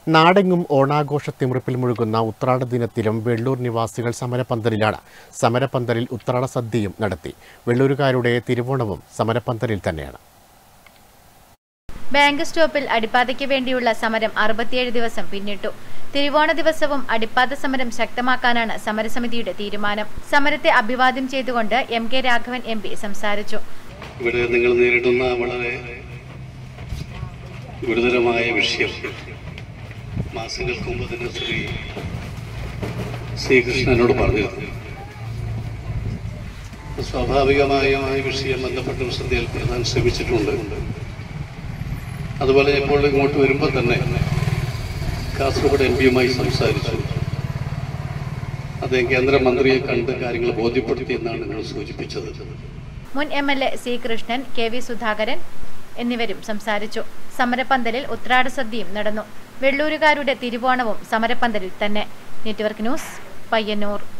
നാടെങ്ങും ഓണാഘോഷ തിമിർപ്പിൽ മുഴുകുന്ന ഉത്രാട ദിനത്തിലും വെള്ളൂർ നിവാസികൾ സമരപന്തലിലാണ് സമരപന്തലിൽ ഉത്രാട സദ്യയും നടത്തി വെള്ളൂരുകാരുടെ തിരുവോണവും സമരപന്തലിൽ തന്നെയാണ് ബാങ്ക് സ്റ്റോപ്പിൽ അടിപ്പാതയ്ക്ക് വേണ്ടിയുള്ള സമരം അറുപത്തിയേഴ് ദിവസം പിന്നിട്ടു തിരുവോണ ദിവസവും അടിപ്പാത സമരം ശക്തമാക്കാനാണ് സമരസമിതിയുടെ തീരുമാനം സമരത്തെ അഭിവാദ്യം ചെയ്തുകൊണ്ട് M K Raghavan M P സംസാരിച്ചു ഇവിടെ നിങ്ങൾ നേരിടുന്ന വളരെ ഗുരുതരമായ വിഷയം മാസങ്ങൾക്ക് മുമ്പ് തന്നെ ശ്രീ ശ്രീകൃഷ്ണനോട് പറഞ്ഞിരുന്നു സ്വാഭാവികമായും ആ വിഷയം ബന്ധപ്പെട്ട ശ്രദ്ധയിൽപ്പെടുത്താൻ ശ്രമിച്ചിട്ടുണ്ട് അതുപോലെ ഇപ്പോൾ ഇങ്ങോട്ട് വരുമ്പോൾ തന്നെ കാസർഗോഡ് എം പിയുമായി സംസാരിച്ചു അദ്ദേഹം കേന്ദ്രമന്ത്രിയെ കണ്ട് കാര്യങ്ങൾ ബോധ്യപ്പെടുത്തി എന്നാണ് നിങ്ങൾ സൂചിപ്പിച്ചത് മുൻ M L A C Krishnan K V Sudhakaran എന്നിവരും സംസാരിച്ചു സമരപ്പന്തലിൽ ഉത്രാട സദ്യയും നടന്നു വെള്ളൂരുകാരുടെ തിരുവോണവും സമരപ്പന്തലിൽ തന്നെ നെറ്റ്വർക്ക് ന്യൂസ് പയ്യന്നൂർ